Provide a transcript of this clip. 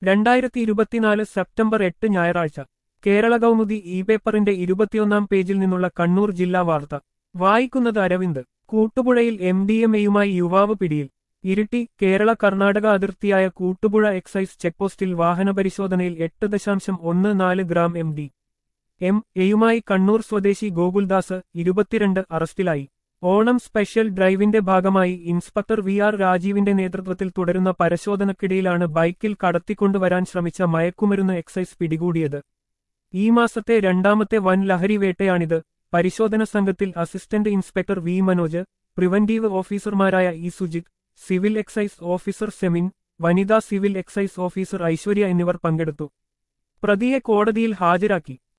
രണ്ടായിരത്തി ഇരുപത്തിനാല് സെപ്റ്റംബർ എട്ട് ഞായറാഴ്ച കേരള കൗമുദി ഇ പേപ്പറിന്റെ ഇരുപത്തിയൊന്നാം പേജിൽ നിന്നുള്ള കണ്ണൂർ ജില്ലാ വാർത്ത വായിക്കുന്നത് അരവിന്ദ് കൂട്ടുപുഴയിൽ എം ഡി എം എയുമായി യുവാവ് പിടിയിൽ ഇരിട്ടി കേരള കർണാടക അതിർത്തിയായ കൂട്ടുപുഴ എക്സൈസ് ചെക്പോസ്റ്റിൽ വാഹന പരിശോധനയിൽ എട്ട് ദശാംശം ഒന്ന് നാല് ഗ്രാം എം ഡി എം എയുമായി കണ്ണൂർ സ്വദേശി ഗോകുൽദാസ് ഇരുപത്തിരണ്ട് അറസ്റ്റിലായി ഓണം സ്പെഷ്യൽ ഡ്രൈവിന്റെ ഭാഗമായി ഇൻസ്പെക്ടർ വി ആർ രാജീവിന്റെ നേതൃത്വത്തിൽ തുടരുന്ന പരിശോധനക്കിടയിലാണ് ബൈക്കിൽ കടത്തിക്കൊണ്ടുവരാൻ ശ്രമിച്ച മയക്കുമരുന്ന് എക്സൈസ് പിടികൂടിയത് ഈ മാസത്തെ രണ്ടാമത്തെ വൻ ലഹരി വേട്ടയാണിത് പരിശോധന സംഘത്തിൽ assistant inspector V Manoj preventive ഓഫീസർമാരായ E Sujith civil excise officer Semin വനിതാ സിവിൽ എക്സൈസ് ഓഫീസർ ഐശ്വര്യ എന്നിവർ പങ്കെടുത്തു പ്രതിയെ കോടതിയിൽ ഹാജരാക്കി